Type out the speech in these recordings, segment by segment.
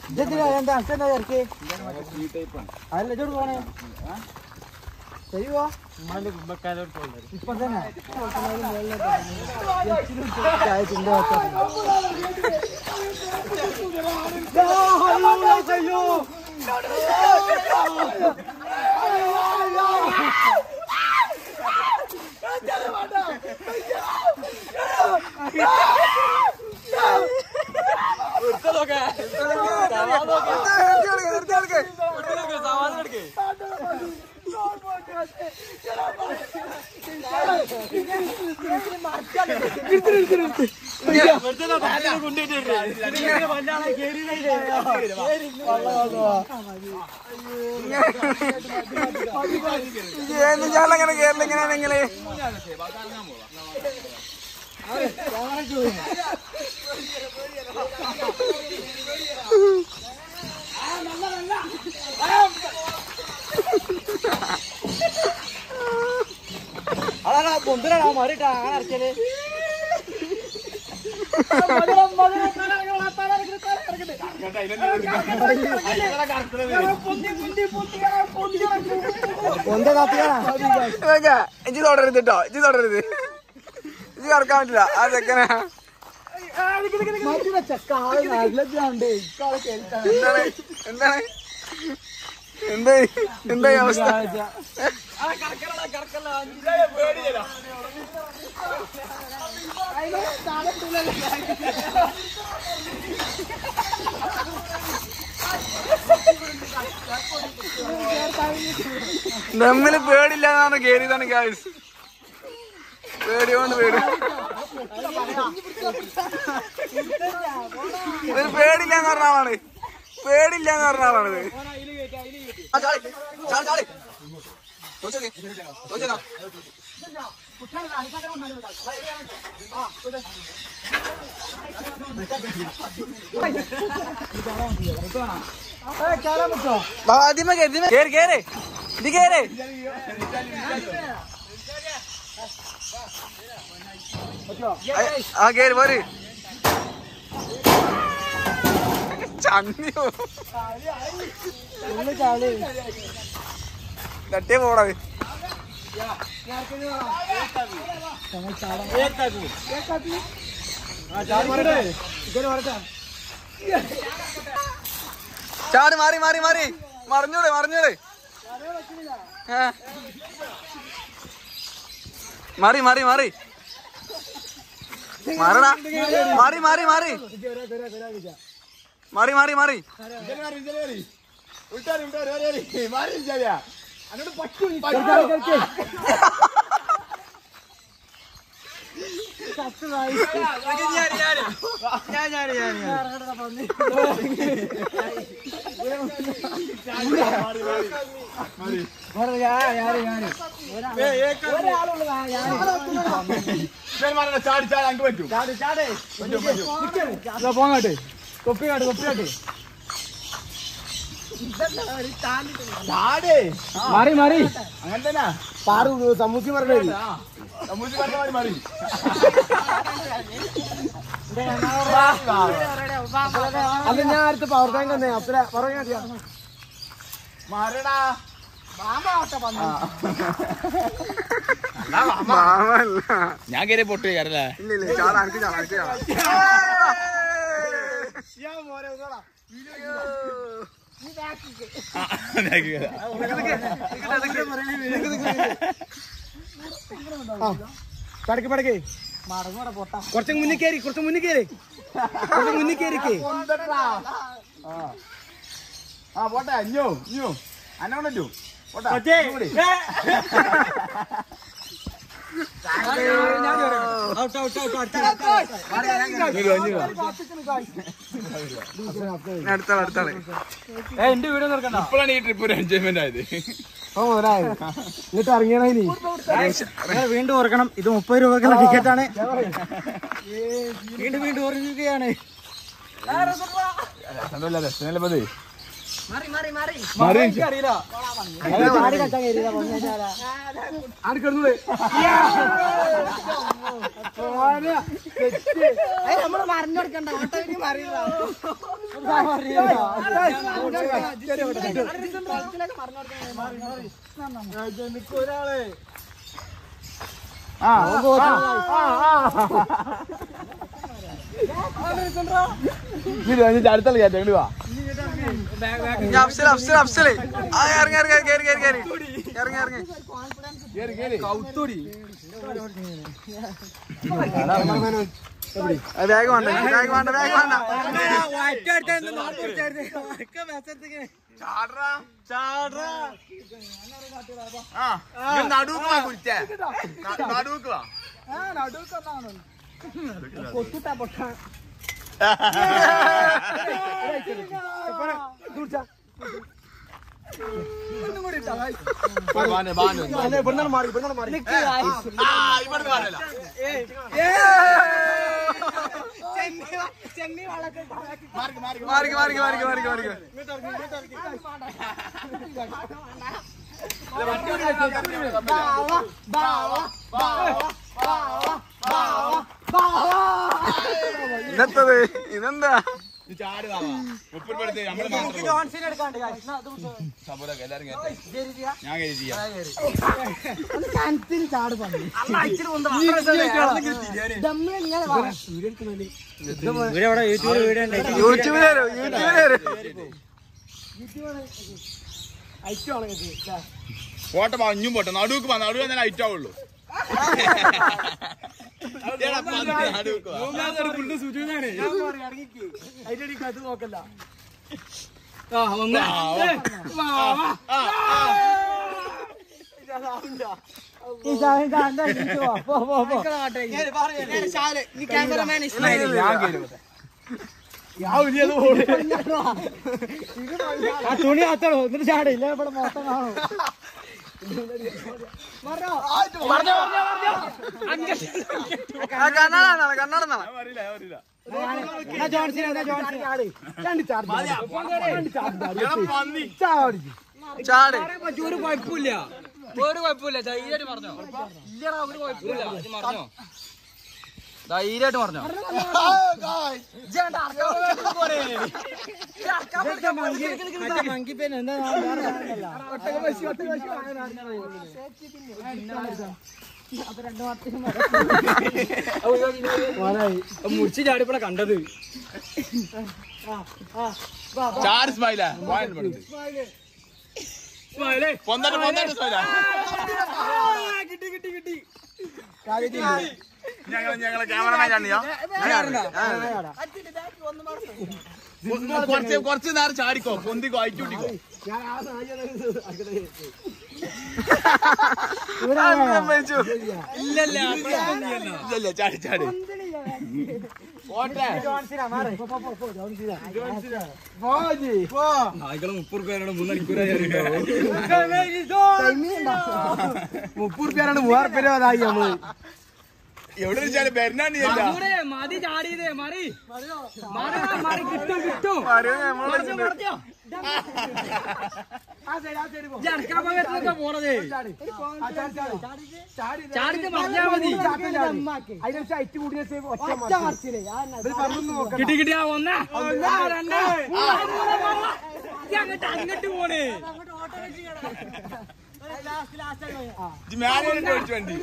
ഇതെന്തിനാ എന്താ എന്താ ഇറക്കി അതല്ല ഇതോട് പോണേ തരുവോ ഇപ്പൊ തന്നെ അയ്യോ ഞാനങ്ങനെ കേരളം എങ്ങനെയാണെങ്കിലേ അതാണ് പൊന്തിനാ മാറിട്ടാ അങ്ങനെ ഇറക്കിയത് പൊന്ത കാത്തിക്കാണാ ഇജ്ജി തുടരുത് കേട്ടോ ഇജ്ജി തുടരുത് ഇജ്ജി കറക്കാൻ പറ്റില്ല ആ ചെക്കനാ മറ്റേ ചക്ക ആള് നല്ലതാണ്ട് ഇക്കാളെ കേൾക്കാൻ എന്താണ് എന്താണ് എന്തായി എന്തായി അവസ്ഥ നമ്മില് പേടില്ലാന്നാണ് കേറിയതാണ് ഗായ്സ് പേടിയോണ്ട് പേടി ഒരു പേടില്ലാന്ന് പറഞ്ഞ ആളാണ് പേടില്ലാന്ന് പറഞ്ഞ ആളാണ് ഇത് ആ, ചാടി, ചാടി, ചാടി. തോച്ചോക്ക്, തോച്ചോക്കാം. കേറാൻ പറ്റോ വാ, ആദ്യമേ കേറ്, ആദ്യമേ. കേറ് കേറ് ഇത് കേറ് ആ കേറ് പോര് ചന്നിയോ ഉള്ളു ചാളി തട്ടിയെ പോടാ ചാട് മാറി മാറി മാറി മറിഞ്ഞൂടെ മറിഞ്ഞൂടെ ആ. മാറി മാറി മാറി മാറടാ മാറി മാറി മാറി മാറി മാറി മാറി പോങ്ങാട്ടെ കൊപ്പിക്കാട്ട് കൊപ്പിക്കാട്ട് മാറി മാറി അങ്ങനെ തന്നെ പാറു സമൂസി പറഞ്ഞേ സമൂസ പറഞ്ഞ മാറി മാറി അത് ഞാൻ അടുത്ത് പവർ ടാങ്ക് തന്നെ അത്ര പറയാ മാറടാ മാമല്ല ഞാൻ കയറി പൊട്ടി കയറല്ലേ ഇല്ല ഇല്ല ചാടാ എനിക്ക് ചാടാ എനിക്ക് ചാടാ പടക്ക് പടക്ക് കുറച്ച് മുന്നിൽ കയറി കുറച്ച് മുന്നിൽ കയറി കുറച്ച് മുന്നിൽ കയറിക്കേ ആ പോട്ടെ അഞ്ഞോ ഇഞ്ഞോ അന്നെ കൊണ്ടു പോട്ടെ ഇങ്ങോട്ട്. അടുത്താണ് അടുത്താണ് എന്റെ വീട് നിർക്കണ്ട ഇപ്പോഴാണ് ഈ ട്രിപ്പ് ഒരു എൻജോയ്മെന്റ് ആയത് ഓ മുതലായി എന്നിട്ട് ഇറങ്ങിയണ ഇനി ഞാൻ വീണ്ടും ഓർക്കണം ഇത് മുപ്പത് രൂപക്കുള്ള ടിക്കറ്റ് ആണ് വീണ്ടും വീണ്ടും ഓർമ്മിക്കുകയാണ് രസമല്ല രസമല്ലേ പത് മാറി എനിക്കറിയില്ല ചാടി കളിച്ചാൽ കയറിയതാ പൊങ്ങിയാച്ചാലാ നമ്മള് മറിഞ്ഞെടുക്കണ്ട ഓട്ടോയ്ക്ക് മറിയില്ല ഒരാളെ ആ അടുത്തുള്ള കയറ്റം ഇങ്ങോട്ട് വാ ഇനി അഫ്സൽ അഫ്സൽ അഫ്സൽ ആ ഇറങ്ങി ഇറങ്ങി കേറി കേറി കേറി ഇറങ്ങി ഇറങ്ങി കേറി കേറി ബാഗ് വേണ്ട ബാഗ് വേണ്ട ബാഗ് വേണ്ട ചാടറാ ആ ഇങ്ങ് നടുക്ക് വാ കുരിച്ചേ ന- നടുക്ക് വാ ബാനു, ബാനു. മാറി ഇവിടുന്ന് മാറി ആ, ഇവിടുന്ന് ബാനല്ല. മാറിക്ക്, മാറിക്ക്, മാറിക്ക് മാറിക്ക് മാറിക്ക് മാറിക്ക് മാറിക്ക് ഇന്നത്തത് ഇതെന്താ നീ ചാട് വാ, വാ. മുപ്പത് രൂപ എടുത്ത് നമ്മള് മാത്രം ജോൺസിനെ എടുക്കാണ്ട് guys. എന്നാ അത് പിടിച്ചോ. സബോധം എല്ലാരും കേട്ടെ ശരി, ചെയ്യാ. ഞാൻ കരുതി ചെയ്യാം ഒന്ന് കനത്തിന് ചാട് പന്നി. ദമ്മിലിങ്ങനെ വാ. യൂട്യൂബിൽ വരും യൂട്യൂബിൽ വരും ഐറ്റമാണ് ഇത്. ഇതാ. പോട്ടെ വാ, ഇഞ്ഞും പോട്ടെ നടുക്ക് വാ നടുവ് തന്നെ ലൈറ്റ് ആവുള്ളൂ ഇതെടാ, പന്ത് നടുക്ക് വാ. ഞാൻ പറയാം, ഇറങ്ങിക്ക്. അതിന്റെ ഇടയ്ക്ക് അത് നോക്കല്ല. ആ, ഒന്ന്. ആ, വാ. വാ, വാ. ആ, ആ. ഈ സാധനം കണ്ടാ എനിക്ക് പോ, പോ, പോ, പോ. ആ തുണി അത്തളോ എന്നിട്ട് ചാടില്ല ഇവിടെ മൊത്തം കാണും ആ കണ്ണാടാണ് കണ്ണാടെന്നാണ് ഞാൻ വരില്ല, ഞാൻ വരില്ല. എന്നാ ജോൺസിനെ എന്നാ ജോൺസിനെ ചാടി രണ്ട് ചാടി രണ്ട് ചാടി എടാ, പന്നി. ചാടി ചാട് ഒരു കുഴപ്പമില്ല ഒരു കുഴപ്പമില്ല ധൈര്യമായിട്ട് പറഞ്ഞോ ഇല്ലടാ ഒരു കുഴപ്പമില്ല ഇത് പറഞ്ഞോ ധൈര്യമായിട്ട് പറഞ്ഞോ മങ്കിപ്പേന് എന്താ വേറെ സാധനമല്ല. മോനായി. മുറിച്ച് ചാടിപ്പടെ കണ്ടത് ചാട് സ്മൈലാ പോയിന്റ് പടുത്ത് പൊന്തട്ട് പൊന്തട്ട് സ്മൈലാ ഞങ്ങൾ ഞങ്ങളെ ക്യാമറമാൻ കണ്ടിയോ കുറച്ച് കുറച്ച് നേരം ചാടിക്കോ പൊന്തിക്കോ അയച്ചുട്ടിക്കോ സമ്മതിച്ചു ഇല്ലല്ല ഇല്ലല്ല ചാടി ചാടി പോട്ടെ ജോൺസിനാ, മാറ്. പോ, പോ, പോ, പോ, ജോൺസിനാ. പോ, ജി, പോ. ആയിക്കളെ മുപ്പത് റുപ്യാരോട് മൂന്നണിക്കൂറായി മുപ്പത് റുപ്യാണ് മൂവായിരം റുപ്യ അതായി നമ്മള് എവിടെ വെച്ചാല് ബെർനാണ്ട് ചെയ്യില്ല മതി ചാടിയതേ മറി മറി മറി കിട്ടും കിട്ടും ആരും നമ്മളെ വിളിച്ചിട്ടുണ്ട്. ജർക്കാപ്പ പോണതേ ആ, ചാടി, ചാടി. ചാടി, ചാടിച്ച് മറിഞ്ഞാ മതി അതിനനുസരിച്ച് ഐറ്റ് കൂടിയ സേവ് ഒറ്റ മറിച്ചില്ലേ ഇത് പറഞ്ഞു നോക്കാം കിട്ടി കിട്ടിയാ ഒന്ന് രണ്ട് അങ്ങോട്ട് അങ്ങോട്ട് പോണേ ഇത് മേലെ ഇട്ട് ഓടിച്ചു വണ്ടി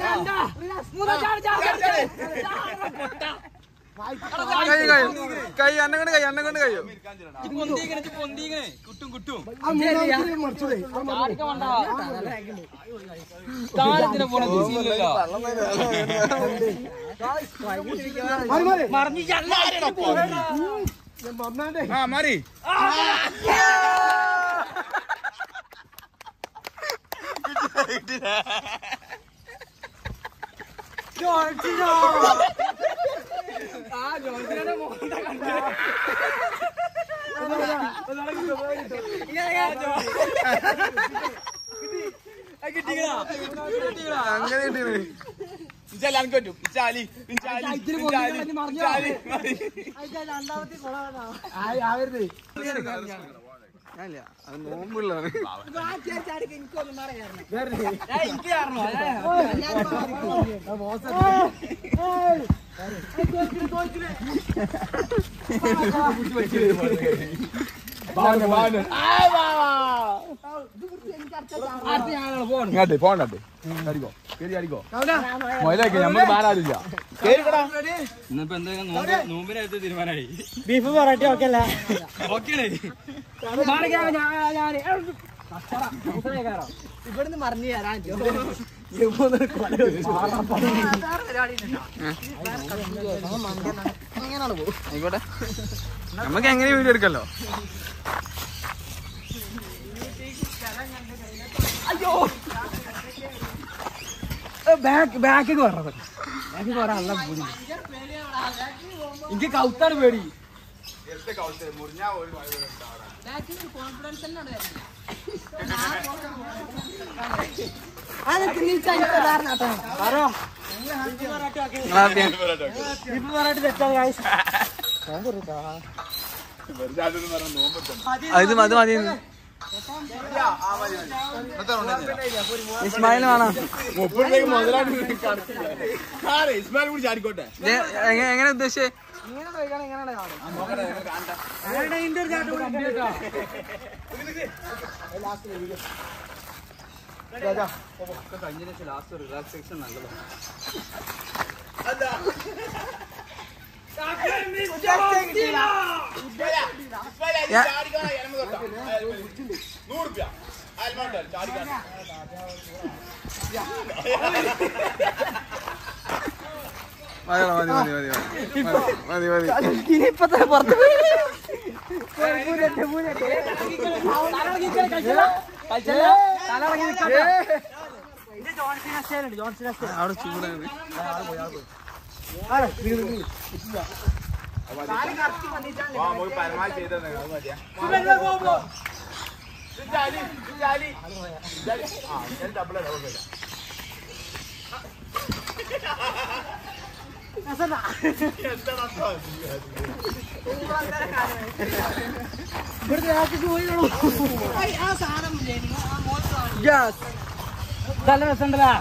കൈ കൈ കൈ എന്നെ കൊണ്ട് കൈ എന്നെ കൊണ്ട് കയ്യോ പൊന്തിങ്ങനെ പൊന്തിങ്ങനെ കിട്ടും കിട്ടും മറിച്ചൂടെ താഴത്തിന് പോണ ദിശയില്ലല്ലോ മാറി മാറി മറിഞ്ഞ് ഒന്നാണ്ടേ ആ മാറി അങ്ങനെ കിട്ടീന് ഇച്ചാലി അനക്ക് പറ്റും ഇച്ചാലി ഇച്ചാലി ഇച്ചാലി ഇച്ചാലി ആവരുത് ഞാനില്ല അത് നോമ്പുള്ളതാണ് ഇങ്ങോട്ട് പോണ്ടേ അടിക്കോ കേറി അടിക്കോ മൊയിലേക്ക് നമുക്ക് പാരാതില്ല കേറിക്കടാ ഇന്നിപ്പോ എന്തായാലും നോമ്പ് നോമ്പിനകത്ത് തീരുമാനമായി ബീഫ് പൊറോട്ട ഒക്കെ അല്ല ഓക്കെ ഇവിടുന്ന് മറിഞ്ഞു തരാൻ ആയിക്കോട്ടെ നമുക്ക് എങ്ങനെ വീഡിയോ എടുക്കല്ലോ ബാക്ക് ബാക്കിൽ പറഞ്ഞത് ബാക്കിൽ പറയാൻ നല്ല പൂതി എനിക്ക് കൗത്താണ് പേടി ബീഫ് പൊറോട്ട തെറ്റാണ് guys. അത് മതി മതി ഇസ്മായിൽ വേണം മുപ്പത്തേക്ക് മുതലായിട്ട് ഇസ്മായിൽ കൂടി ചാടിക്കോട്ടെ ഇത് എങ്ങനെ എങ്ങനെ ഉദ്ദേശിച്ചേ ലാസ്റ്റ് റിലാക്സേഷൻ നല്ലതാണ് നൂറ് രൂപ ചാടിക്കാൻ മതി മതി മതി മതി മതി മതി ഇനിയിപ്പത്തെ പുറത്ത് അവിടെ ചൂടാണ് നമുക്ക് പരമാവധി ചെയ്തത് അത് മതിയാ നല്ല രസമുണ്ടല്ലോ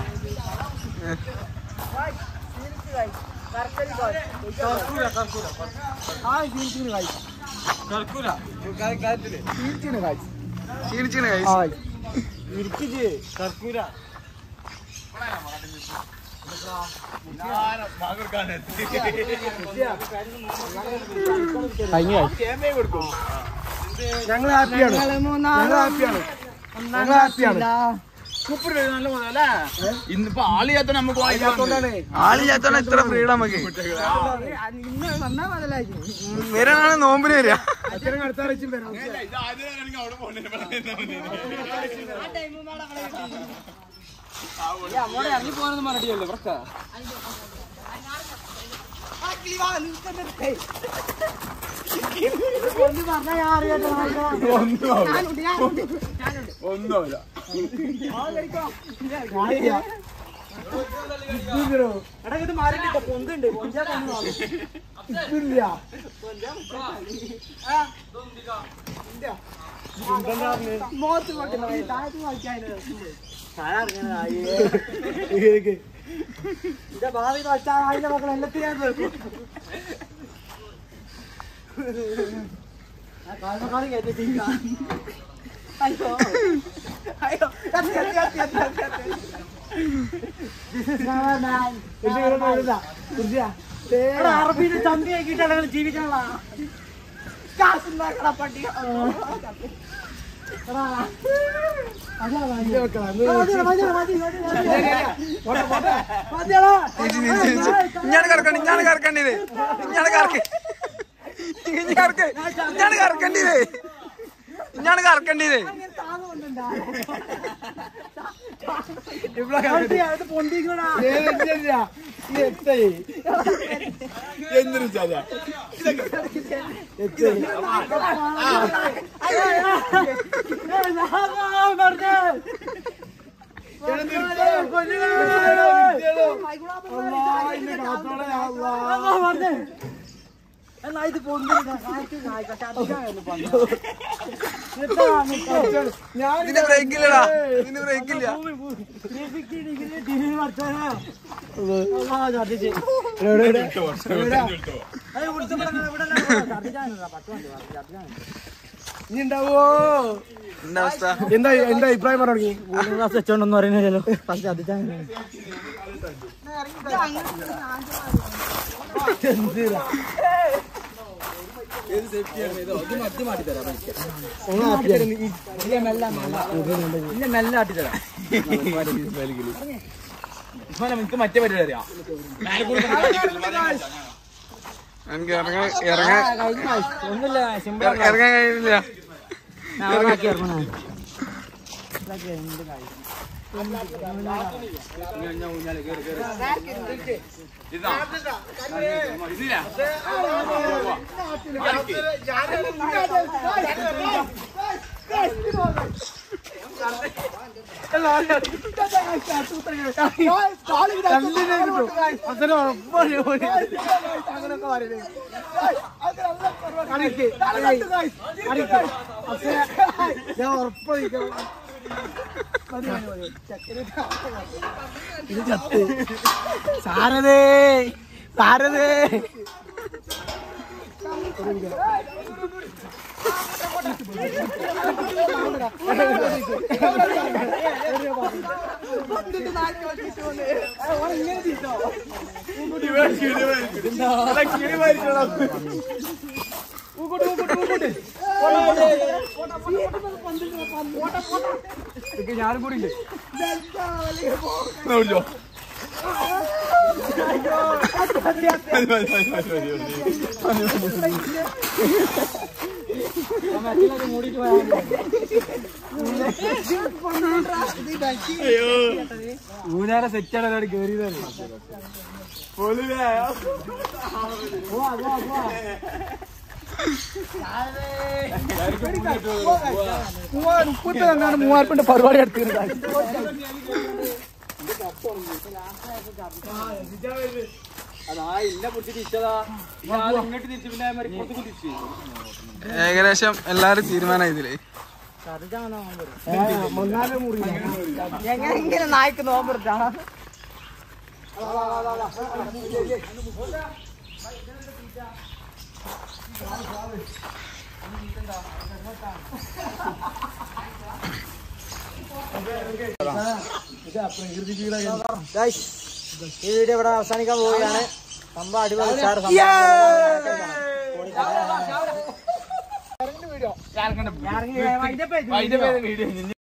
ക്ഷീണിച്ചിന് guys. കർക്കൂര ഞങ്ങൾ ഹാപ്പിയാണ് ഞങ്ങൾ ഹാപ്പിയാണ് ഞങ്ങൾ ഹാപ്പിയാണ് മുപ്പത് രൂപ നല്ല മുതലേ ഇന്നിപ്പോ ആള് ചേർത്ത നമുക്ക് വാങ്ങിക്കാത്തോണ്ടാണ് ആളില്ലാത്തോണ്ട് ഇത്ര ഫ്രീഡം നമുക്ക് വരാനാണ് നോമ്പിന് വരിക അച്ഛനും അടുത്ത ആഴ്ചയും വരാം ഇത് ആദ്യം അവിടെ പോകണ്ടേ അങ്ങോട്ട് ഇറങ്ങി പോകാനൊന്നും പറഞ്ഞിട്ടില്ലല്ലോ ഇവർക്ക് ഒന്നുമില്ല എടാ ഇത് മാറിയിട്ടോ പൊന്തുണ്ട് പൊഞ്ചാ ഇതില്ല മോത്ത് കൊണ്ടില്ല താഴത്ത് ഇന്റെ ഭാവി വെച്ചാൽ അതിന്റെ മക്കൾ എല്ലാത്തിനും ഞാൻ വെക്കും കാൽമക്കാളി കേട്ടിട്ടില്ല അയ്യോ അയ്യോ കത്തി കത്തി കത്തി കത്തി കത്തി അറബിന്റെ ചന്തി ആക്കിയിട്ടാണ് ജീവിക്കാനുള്ള കാശുണ്ടാക്കണ പട്ടിക ഇഞ്ഞാണ് കറക്കണ്ടി ഇഞ്ഞാണ് കറക്കണ്ടിത് ഇഞ്ഞാണ് കറക്കി ഇഞ്ഞ് കറക്ക് ഇഞ്ഞാണ് കറക്കണ്ടിത് ഇഞ്ഞാണ് കറക്കണ്ടിത് പൊന്തിക്കണ എന്തൊരു ചാല എന്നാ ഇത് പൊന്തില്ല കാറ്റ് നായിക്കട്ടെ അധികം ഇതിന്റെ ബ്രേക്ക് ഇല്ലടാ ഇതിന്റെ ബ്രേക്ക് ഇല്ല ഉണ്ടാവോ എന്താ അവസ്ഥ എന്താ എന്താ അഭിപ്രായം പറഞ്ഞു വെച്ചോണ്ടെന്ന് പറയുന്നില്ലല്ലോ ഫസ്റ്റ് അതിച്ചാൽ മെല്ലെ ആട്ടിത്തരാം എനിക്ക് മറ്റേ പരിപാടി അറിയാം എനിക്ക് ഇറങ്ങാൻ ഇറങ്ങാൻ ഒന്നുമില്ല സിമ്പിൾ ഇറ- ഇറങ്ങാൻ കഴിയുന്നില്ല ആക്കി ഇറങ്ങണ സാരതേ സാരതേ ഞാനും കൂടി ഉണ്ട് ഊനാരെ സെറ്റാണ് കേറിയത് മുപ്പത്തി രണ്ടാണ് മൂവായിരപ്പിന്റെ പരിപാടി എടുത്തിരുന്നത് അതാ ഇല്ല പൊട്ടി തിരിച്ചതാ ഞാൻ ഇങ്ങോട്ട് തിരിച്ചു പിന്നെ മരി പുറത്ത് തിരിച്ചു ഏകദേശം എല്ലാരും തീരുമാനമായി ഇതില് മൂന്നാല് മുറി എങ്ങനെ നായ്ക്ക് നോമ്പെടുത്താ ഈ വീഡിയോ ഇവിടെ അവസാനിക്കാൻ പോവുകയാണ് സംഭവം അടിപൊളി ഉഷാറ് സംഭവം. വീഡിയോ